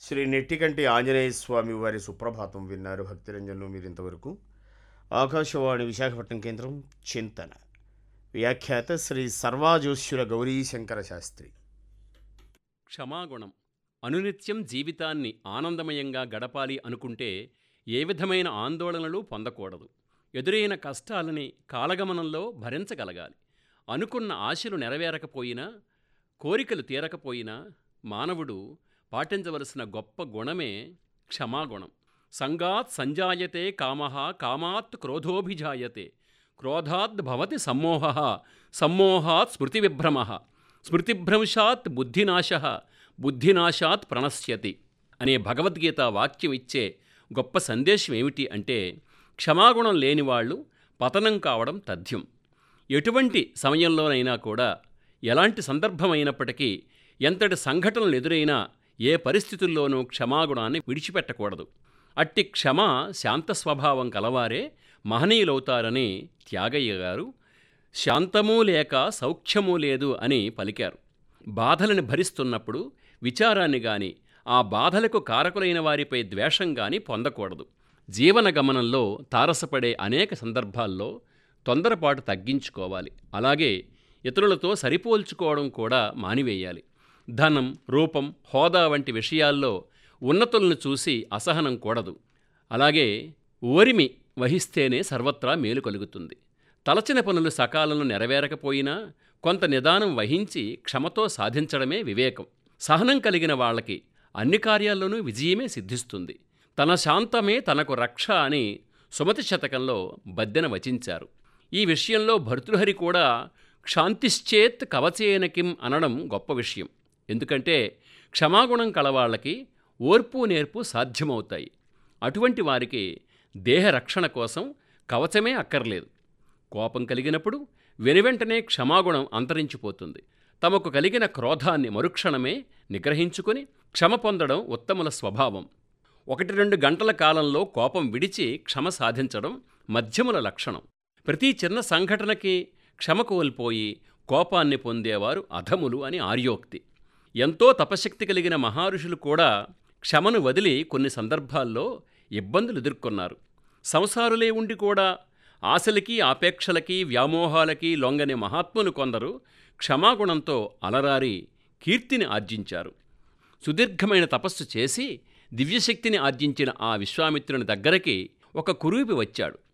శ్రీ నెట్టికంటి ఆంజనేయ స్వామి వారి సుప్రభాతం విన్నారు భక్తిరంజన్లు మీరు ఇంతవరకు ఆకాశవాణి విశాఖపట్నం కేంద్రం చింతన వ్యాఖ్యాత శ్రీ సర్వాజోష్యుల గౌరీశంకర శాస్త్రి క్షమాగుణం అనునిత్యం జీవితాన్ని ఆనందమయంగా గడపాలి అనుకుంటే ఏ విధమైన ఆందోళనలు పొందకూడదు ఎదురైన కష్టాలని కాలగమనంలో భరించగలగాలి అనుకున్న ఆశలు నెరవేరకపోయినా కోరికలు తీరకపోయినా మానవుడు పాటించవలసిన గొప్ప గుణమే క్షమాగుణం సంగాత్ సంజాయతే కామః కామాత్ క్రోధోభిజాయతే క్రోధాత్ భవతి సమ్మోహ సమ్మోహాత్ స్మృతివిభ్రమ స్మృతిభ్రంశాత్ బుద్ధినాశ బుద్ధినాశాత్ ప్రణశ్యతి అనే భగవద్గీత వాక్యం ఇచ్చే గొప్ప సందేశం ఏమిటి అంటే క్షమాగుణం లేనివాళ్ళు పతనం కావడం తథ్యం ఎటువంటి సమయంలోనైనా కూడా ఎలాంటి సందర్భమైనప్పటికీ ఎంతటి సంఘటనలు ఎదురైనా ఏ పరిస్థితుల్లోనూ క్షమాగుణాన్ని విడిచిపెట్టకూడదు అట్టి క్షమ శాంత స్వభావం కలవారే మహనీయులవుతారని త్యాగయ్య గారు శాంతమూ లేక సౌఖ్యమూ లేదు అని పలికారు బాధలను భరిస్తున్నప్పుడు విచారాన్ని గాని ఆ బాధలకు కారకులైన వారిపై ద్వేషం గాని పొందకూడదు జీవన గమనంలో తారసపడే అనేక సందర్భాల్లో తొందరపాటు తగ్గించుకోవాలి అలాగే ఇతరులతో సరిపోల్చుకోవడం కూడా మానివేయాలి ధనం రూపం హోదా వంటి విషయాల్లో ఉన్నతులను చూసి అసహనం కూడదు అలాగే ఓరిమి వహిస్తేనే సర్వత్రా మేలు కలుగుతుంది తలచిన పనులు సకాలంలో నెరవేరకపోయినా కొంత నిదానం వహించి క్షమతో సాధించడమే వివేకం సహనం కలిగిన వాళ్ళకి అన్ని కార్యాల్లోనూ విజయమే సిద్ధిస్తుంది తన శాంతమే తనకు రక్ష అని సుమతి శతకంలో బద్దెన వచించారు ఈ విషయంలో భర్తృహరి కూడా క్షాంతిశ్చేత్ కవచేన కిం అనడం గొప్ప విషయం ఎందుకంటే క్షమాగుణం కలవాళ్ళకి ఓర్పు నేర్పు సాధ్యమవుతాయి అటువంటి వారికి దేహ రక్షణ కోసం కవచమే అక్కర్లేదు కోపం కలిగినప్పుడు వెనువెంటనే క్షమాగుణం అంతరించిపోతుంది తమకు కలిగిన క్రోధాన్ని మరుక్షణమే నిగ్రహించుకొని క్షమ పొందడం ఉత్తముల స్వభావం ఒకటి రెండు గంటల కాలంలో కోపం విడిచి క్షమ సాధించడం మధ్యముల లక్షణం ప్రతి చిన్న సంఘటనకి క్షమ కోల్పోయి కోపాన్ని పొందేవారు అధములు అని ఆర్యోక్తి ఎంతో తపశక్తి కలిగిన మహారుషులు కూడా క్షమను వదిలి కొన్ని సందర్భాల్లో ఇబ్బందులు ఎదుర్కొన్నారు సంసారులే ఉండి కూడా ఆశలకి ఆపేక్షలకి వ్యామోహాలకి లొంగని మహాత్ములు కొందరు క్షమాగుణంతో అలరారి కీర్తిని ఆర్జించారు సుదీర్ఘమైన తపస్సు చేసి దివ్యశక్తిని ఆర్జించిన ఆ విశ్వామిత్రుని దగ్గరికి ఒక కురూపి వచ్చాడు